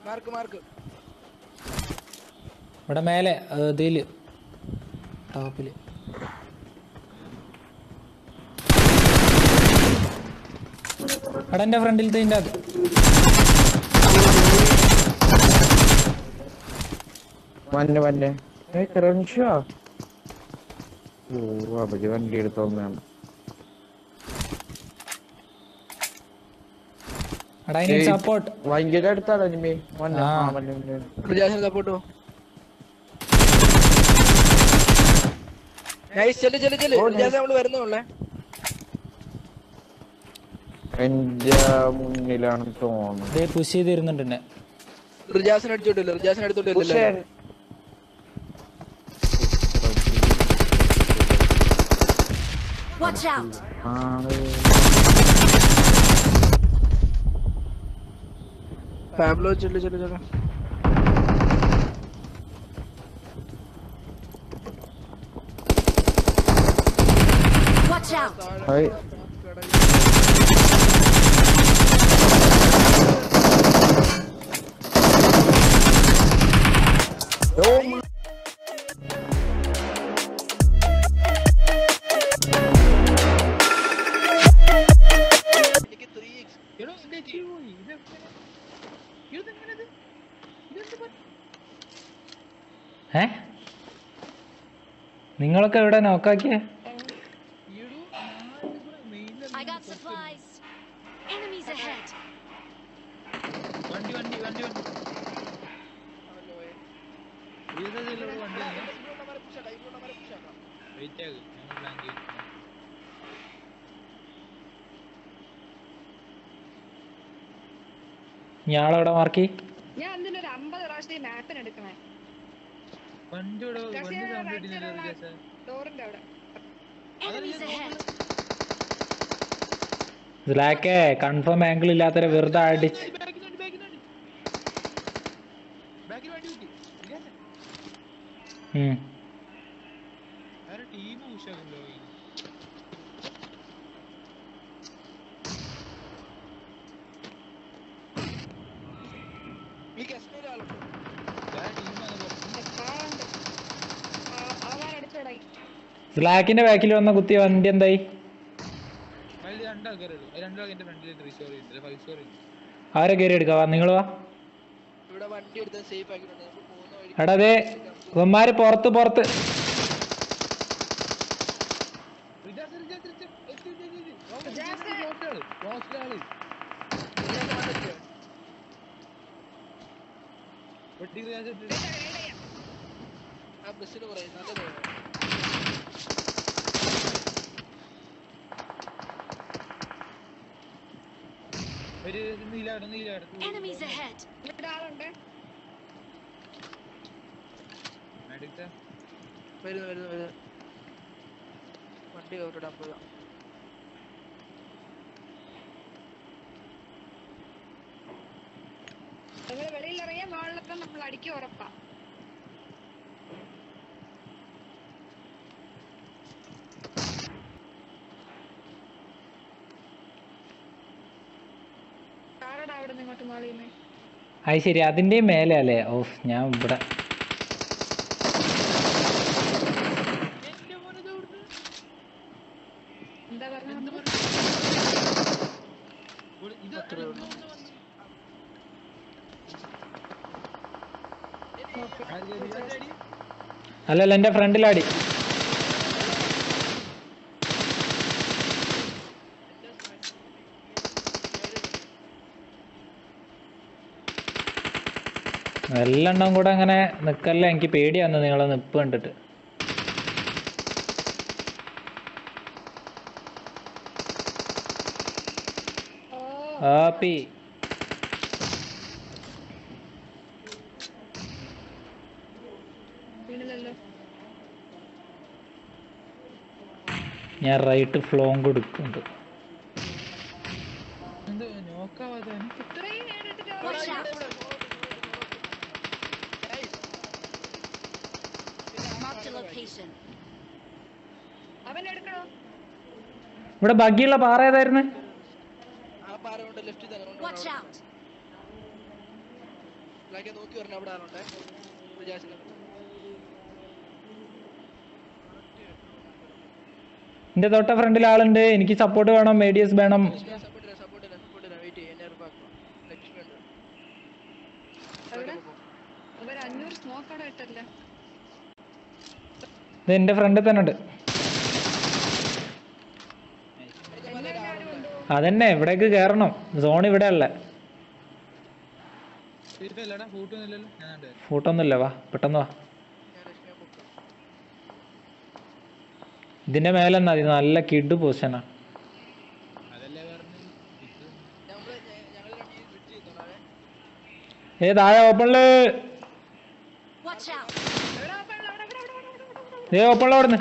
Mark mark ഇവിടെ മേലെ അത് ഇതില് ടോപ്പില് അവിടെ എൻ്റെ ഫ്രണ്ടിലത്തെ ഇതിൻ്റെ അത് വന്നെ വന്നെ ക്രൺഷോ ഓ അവര് വണ്ടി എടുത്തോന്നാണ് അവിടെ അതിന് സപ്പോർട്ട് ഭയങ്കര അടുത്താണ് അനിമേ വന്നെ ആ. ആ, വന്നെ, വന്നെ. റിജാസിന് സപ്പോർട്ടോ നൈസ് ചെല്ലു ചെല്ലു ചെല്ലു റിജാസ് നമ്മള് വരുന്നുള്ളേ എന്റെ മുന്നിലാണ് തോന്നുന്നത് ഇതേ പുഷ് ചെയ്തിരുന്നുണ്ട് എന്നെ റിജാസിന് അടിച്ചോട്ടില്ല റിജാസിന് അടുത്തോട്ടില്ല പക്ഷേ Watch out! ആണ് പാബ്ലോ ചെല്ലു ചെല്ലു ചെല്ലു Watch out! ഹായ് എനിക്ക് ത്രീ എക്സ് എടോ ഇതിന്റെ ജീവ പോയി ഇത് എങ്ങനെ ഇതെങ്ങനെ ഇത് ഇതെന്ത് പറ്റി ഏ നിങ്ങളൊക്കെ എവിടെ നോക്കാക്കിയേ എടോ നാല് കൂടെ മെയിനിൽ I got supplies. Enemies ahead. വണ്ടി വണ്ടി വണ്ടി വണ്ടി ഏതൊരു വണ്ടി വെയിറ്റ് ആകും ഞങ്ങൾ പ്ലാൻ ചെയ്യും ഞാളെവിടെ മാർക്കി ഞാൻ എന്തിനൊരു അമ്പത് പ്രാവശ്യം മാപ്പിന് എടുക്കണേ വണ്ടി ഇവിടെ വണ്ടി സൗണ്ട് കിട്ടിയില്ലല്ലോ റിജാസ ഡോറിന്റെ അവിടെ Enemies ahead. ഇതിലാക്കെ കൺഫേം ആംഗിൾ ഇല്ലാത്തവരെ വെറുതെ അടിച്ച് ബാക്കിൽ വണ്ടി ബാക്കിൽ വണ്ടി ബാക്കിൽ വണ്ടി കിട്ടി റിജാസ ഉം. വേറെ ടീം ഉഷാകുമല്ലോ ഈ കശ്മീർ ആളുണ്ട് വേറെ ടീമാണ് പാളുണ്ട് അവൻ അടിച്ചോടായി സ്ലാക്കിന്റെ ബാക്കിൽ വന്ന കുത്തിയ വണ്ടി എന്തായി അതിൽ രണ്ടാൾക്കാരേ ഉള്ളൂ അത് രണ്ടാൾക്ക് എന്റെ ഫ്രണ്ടിൽ ത്രീ സ്റ്റോറി ഉണ്ട് ഫൈവ് സ്റ്റോറി ഉണ്ട് ആരെ കയറി എടുക്കാവാ നിങ്ങൾ വാ ഇവിടെ വണ്ടി എടുത്ത് സേഫ് ആക്കിയിട്ടുണ്ട് നമുക്ക് പോകുന്ന വഴി എടാ അതെ ഇവന്മാര് പുറത്ത് പുറത്ത് റിജാസ റിജാസ റിജാസ എത്തി, എത്തി, എത്തി, എത്തി. ഓ, റിജാസ ലോസ്റ്റാള് ലോസ്റ്റാള് റിജാസ് വണ്ടി വെട്ടി റിജാസ എത്തി. ആ ബസ്സിന് പറയും നല്ല തോന്നുന്നു ഒരു നീലാട് നീലാട് Enemies ahead. ഇവിടെ ആളുണ്ട് അടുത്ത വരുന്നു വരുന്നു വരുന്നു വണ്ടി കവറിടാൻ പോകാം നിങ്ങൾ വെളിയിൽ ഇറങ്ങിയ മുകളിലൊക്കെ നമ്മൾ അടിക്കും ഉറപ്പാ ആരടാ അവിടെ നിന്ന് ഇങ്ങോട്ട് മാളിയുന്നേ അത് ശരി അതിന്റെ മേലെ അല്ലേ ഓ ഞാൻ ഇവിടെ എന്താ പറഞ്ഞത് ഇത് അത്രേ ഉള്ളൂ. അടി അല്ലല്ല എന്റെ ഫ്രണ്ടിലാടി എല്ലെണ്ണം കൂടെ അങ്ങനെ നിക്കല്ല എനിക്ക് പേടിയാന്ന് നിങ്ങളെ നിപ്പ് കണ്ടിട്ട് ഓ ആപ്പി വീണില്ലല്ലോ ഞാൻ റൈറ്റ് ഫ്ലോം കൊടുക്കുന്നുണ്ട് എന്ത് നോക്കാവാതെ ഇത്രയും നേരിട്ടിട്ട് Watch out. Marked a location. അവൻ എടുക്കണോ ഇവിടെ ബഗ്ഗിയുള്ള പാറ ഏതായിരുന്നു ആ പാറ കൊണ്ട് ലെഫ്റ്റ് തന്നെ കൊണ്ട് Watch out. ബ്ലാക്കെ നോക്കി വരണം അവിടെ ആളുണ്ടേ വിചാരിച്ചില്ല എൻ്റെ തൊട്ട ഫ്രണ്ടിൽ ആളുണ്ട് എനിക്ക് സപ്പോർട്ട് വേണം മേഡിയസ് വേണം സപ്പോർട്ട് തരാം സപ്പോർട്ട് തരാം സപ്പോർട്ട് തരാം വെയിറ്റ് ചെയ്യാം എന്നെ ഉറപ്പാക്കണം ലക്ഷ്മി ഉണ്ട് എവിടെ അവർ അഞ്ഞൂറ് സ്മോക്ക് അവിടെ ഇട്ടല്ല ഇത് എൻ്റെ ഫ്രണ്ടിൽ തന്നെ ഉണ്ട് എന്നെ ആരും ഉണ്ടോ അതന്നെ ഇവിടേക്ക് കയറണം സോൺ ഇവിടെ അല്ല ഇതല്ലടാ കൂട്ടൊന്നുമില്ലല്ലോ ഞാൻ കണ്ടു ഫൂട്ടൊന്നുമില്ല വാ പെട്ടെന്ന് വാ ഞാൻ ലക്ഷ്മിയെ പൊക്കാം ഇതിന്റെ മേലെ എന്നാ മതി നല്ല കിഡ് പൊസിഷനാ അതല്ലേ പറഞ്ഞു ഇത് ഞങ്ങള് ഞങ്ങൾ രണ്ട് ബ്രിഡ്ജ് ചെയ്തോളാവേ ഏ താഴെ ഓപ്പണില് Watch out! എവിടെ അവിടെ അവിടെ അവിടെ അവിടെ അവിടെ അവിടെ ഏ ഓപ്പണില് അവിടുന്ന്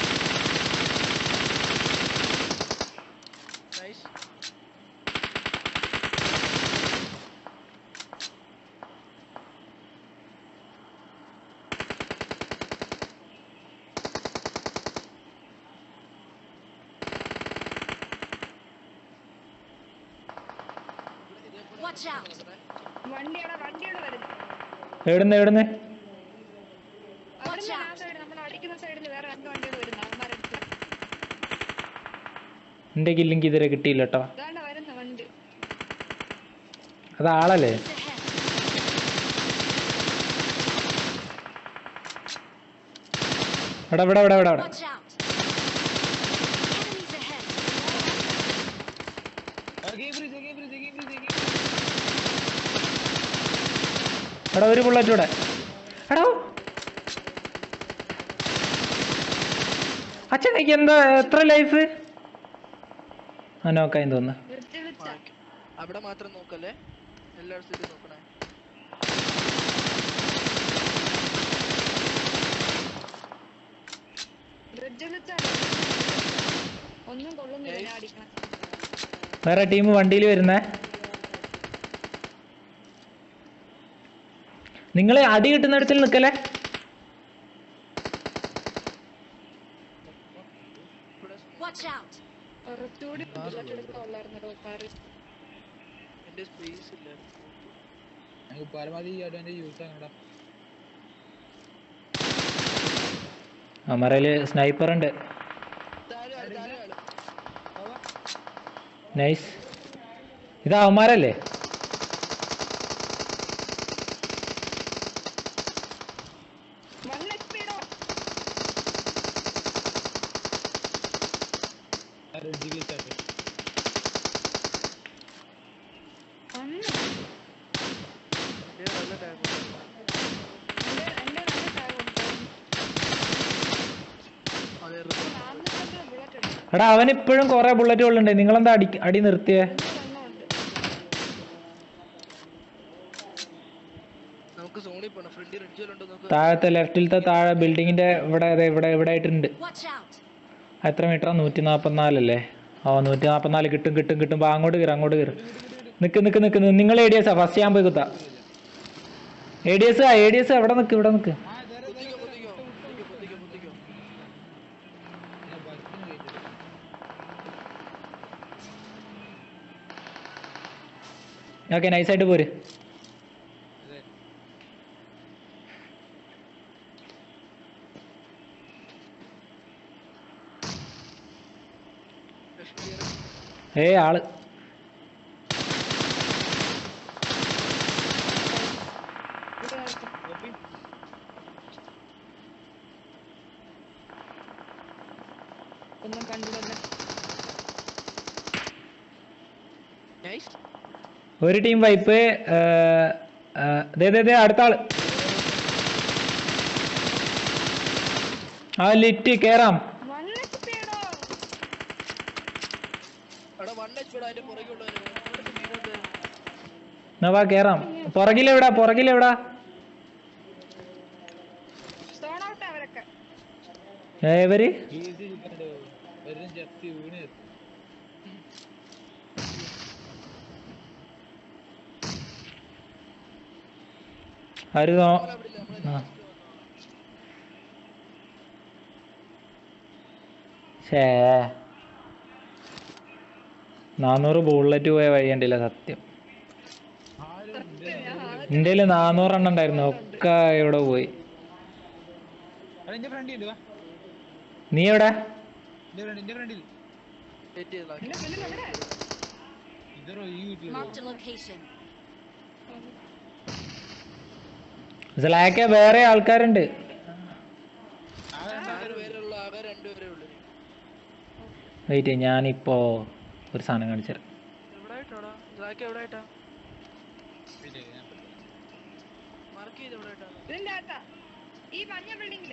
നൈസ് Watch out! വണ്ടിയുടെ വണ്ടിയുടെ വരുന്നു എവിടുന്ന് എവിടുന്ന് അവിടെ ആ സൈഡ് നമ്മൾ അടിക്കുന്ന സൈഡിൽ വേറെ രണ്ട് വണ്ടികൾ വരുന്നു അവന്മാരെടുത്ത് എൻ്റെ കില്ലിങ്ക് ഇതുവരെ കിട്ടിയില്ല കേട്ടോ അതാണ്ട് വരുന്ന വണ്ടി അത് ആളല്ലേ Enemies ahead! എടാ ഇവിടെ ഇവിടെ ഇവിടെ ഇവിടെ Watch out! Enemies ahead! Game freeze game freeze game freeze game എടാ ഒരു ബുള്ളറ്റ് ഇവിടെ എടാ അച്ഛൻ എനിക്ക് എന്താ എത്ര ലൈഫ് ആ നോക്കായി തോന്നുന്നു വെറുതെ വിളിച്ച അവിടെ മാത്രം നോക്കല്ലേ എല്ലായിടത്തും നോക്കണേ വെറുതെ വിളിച്ച ഒന്നും കൊള്ളുന്നില്ല ഞാൻ അടിക്കണം വേറെ ടീം വണ്ടിയിൽ വരുന്നേ നിങ്ങൾ അടി കിട്ടുന്നിടത്തിൽ നിൽക്കല്ലേ ഇവിടെ Watch out! കുറച്ചുകൂടി ബുള്ളറ്റ് എടുക്കാനുള്ളായിരുന്നല്ലോ കാറ് എന്റെ സ്പേസ് ഇല്ല ഞങ്ങൾക്ക് പരമാവധി ഈ അഡ്വാൻറ്റേജ് യൂസ് ആക്കണടാ അമറയില് സ്നൈപ്പർ ഉണ്ട് താഴെ ആള് താഴെ ആള് നൈസ് ഇത് അവന്മാരല്ലേ വൺ എച്ച് പിടോ റെഡ്ജ് ഗ്ലിച്ചാട്ടെ ഒന്ന് എന്റെ നല്ല ഡാമേജ് എന്റെ എന്റെ നല്ല കാറുണ്ട് അതെ നാന്നൂറ്റമ്പത് ബുള്ളറ്റ് എടുക്കും എടാ അവൻ ഇപ്പോഴും കുറെ ബുള്ളറ്റുകളുണ്ട് നിങ്ങളെന്താ അടി അടി നിർത്തിയേ ഒന്നുണ്ട് നമുക്ക് സോണിൽ പോണം ഫ്രണ്ട് റിഡ്ജിലുണ്ടോ നോക്ക് താഴത്തെ ലെഫ്റ്റിലത്തെ താഴെ ബിൽഡിങ്ങിന്റെ ഇവിടെ അതെ ഇവിടെ ഇവിടെ ആയിട്ടുണ്ട് Watch out! എത്ര മീറ്ററാ നൂറ്റി നാൽപ്പത്തിനാലല്ലേ ഓ നൂറ്റി നാൽപ്പത്തിനാല് കിട്ടും കിട്ടും കിട്ടും ബാ അങ്ങോട്ട് കയറി അങ്ങോട്ട് കയറി നിക്ക് നിക്ക് നിക്ക് നിങ്ങൾ എ ഡി എസാ ഫസ്റ്റ് ഞാൻ പോയി കുത്താ A D S A D S എവിടെ നിക്ക് ഇവിടെ നിക്ക് പൊത്തിക്കോ പൊത്തിക്കോ പൊത്തിക്കോ പൊത്തിക്കോ പൊത്തിക്കോ ഞാൻ ബസ്സിന് കയറ്റി ഓക്കെ നൈസായിട്ട് പോര് അതെ ലക്ഷ്മി കയറി ഏ ആള് കോപ്പി ഒന്നും കണ്ടില്ല നൈസ് ഒരു ടീം വൈപ്പ് ദേ ദേ ദേ അടുത്ത ആള് ആ ലിറ്റ് കേറാം വൺ എച്ച് പിടോ അവിടെ വൺ എച്ച് പിടാ അതിന്റെ പുറകെയുള്ളവന് വീണത് എന്നാ വാ കേറാം പുറകിലെവിടാ പുറകിലെവിടാ സ്റ്റോൺ ഔട്ട് അവരൊക്കെ ഏ, ഇവര് ഈസി കിട്ടണ്ടോ വെറും ചത്തി വീണ് ചത്തു. അവര് നോ അവിടെ ഇല്ല നമ്മളെ ആ. last വന്നോ. ഷേ നാനൂറ് ബുള്ളറ്റ് പോയ വഴി കണ്ടില്ല സത്യം ആരും സത്യം ഞാൻ ആദ്യം എൻ്റെ കയ്യിൽ നാനൂറെണ്ണം ഉണ്ടായിരുന്നു ഒക്കെ ഇവിടെ പോയി എടാ എന്റെ ഫ്രണ്ട് ഉണ്ട് വാ നീ എവിടെ എന്റെ ഫ്രണ്ട് എന്റെ ഫ്രണ്ടിൽ വെയിറ്റ് ചെയ്തതാ ഇല്ല, ഇല്ല, ഇവിടെ. ഇതറോ ഈ വീട്ടിൽ Marked a location. സ്ലാക്കെ വേറെ ആൾക്കാരുണ്ട് ആകെ പേരുള്ള ആകെ രണ്ടുപേരേ ഉള്ളൂ വെയിറ്റ് ഞാനിപ്പോ ഒരു സാധനം കാണിച്ചു തരാം എവിടെ ആയിട്ടാടാ ഇതാക്കി എവിടെ ആയിട്ടാ മാർക്ക് ചെയ്ത് എവിടെ ആയിട്ടാ ഇതിന്റെ അകത്താ ഈ മഞ്ഞ ബിൽഡിങ്ങില്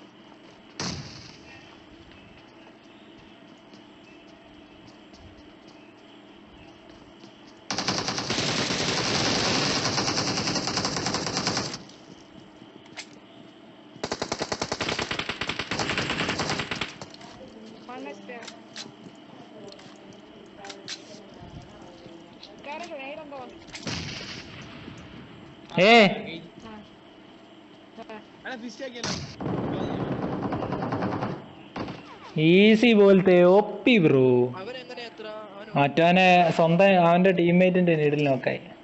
ഗ്രനേഡെന്തോ ഏ എടാ ഫിസ്റ്റ് ആക്കിയല്ലോ ഈസി പോലത്തെ ഒപ്പി ബ്രോ അവൻ എങ്ങനെ എത്ര അവൻ മറ്റവനെ സ്വന്തം അവന്റെ ടീംമേറ്റിന്റെ നീഡിൽ നോക്കായി